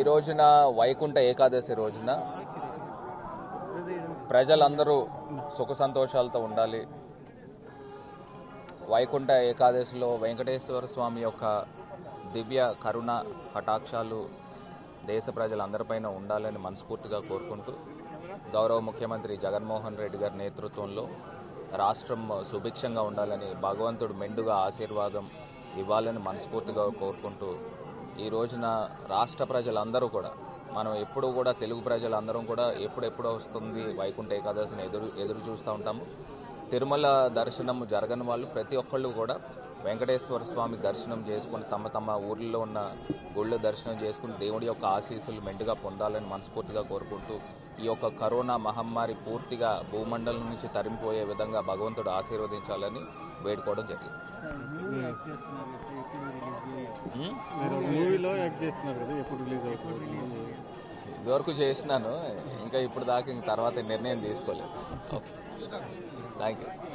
రోజున వైకుంఠ ఏకాదశి రోజున ప్రజలందరూ సుఖ సంతోషాలతో ఉండాలి వైకుంఠ ఏకాదశిలో వెంకటేశ్వర స్వామి యొక్క దివ్య కరుణ కటాక్షాలు దేశ ప్రజలందరిపైన ఉండాలని మనస్ఫూర్తిగా కోరుకుంటూ గౌరవ ముఖ్యమంత్రి జగన్మోహన్ రెడ్డి గారి నేతృత్వంలో రాష్ట్రం సుభిక్షంగా ఉండాలని భగవంతుడు మెండుగా ఆశీర్వాదం ఇవ్వాలని మనస్ఫూర్తిగా కోరుకుంటూ ఈ రోజున రాష్ట్ర ప్రజలందరూ కూడా మనం ఎప్పుడు కూడా తెలుగు ప్రజలందరం కూడా ఎప్పుడెప్పుడు వస్తుంది వైకుంఠ ఏకాదశిని ఎదురు ఎదురు చూస్తూ ఉంటాము తిరుమల దర్శనం జరగని వాళ్ళు ప్రతి ఒక్కళ్ళు కూడా వెంకటేశ్వర స్వామి దర్శనం చేసుకుని తమ తమ ఊర్లో ఉన్న గుళ్ళు దర్శనం చేసుకుని దేవుడి యొక్క ఆశీస్సులు మెండుగా పొందాలని మనస్ఫూర్తిగా కోరుకుంటూ ఈ యొక్క కరోనా మహమ్మారి పూర్తిగా భూమండలం నుంచి తరిమిపోయే విధంగా భగవంతుడు ఆశీర్వదించాలని వేడుకోవడం జరిగింది ఉం? మీరు మూవీలో యాక్ట్ చేస్తున్నారు కదా ఎప్పుడు రిలీజ్ అవుతుంది ఇదివరకు చేసినాను ఇంకా ఇప్పుడు దాకా ఇంక తర్వాత నిర్ణయం తీసుకోలేదు ఓకే థ్యాంక్ యూ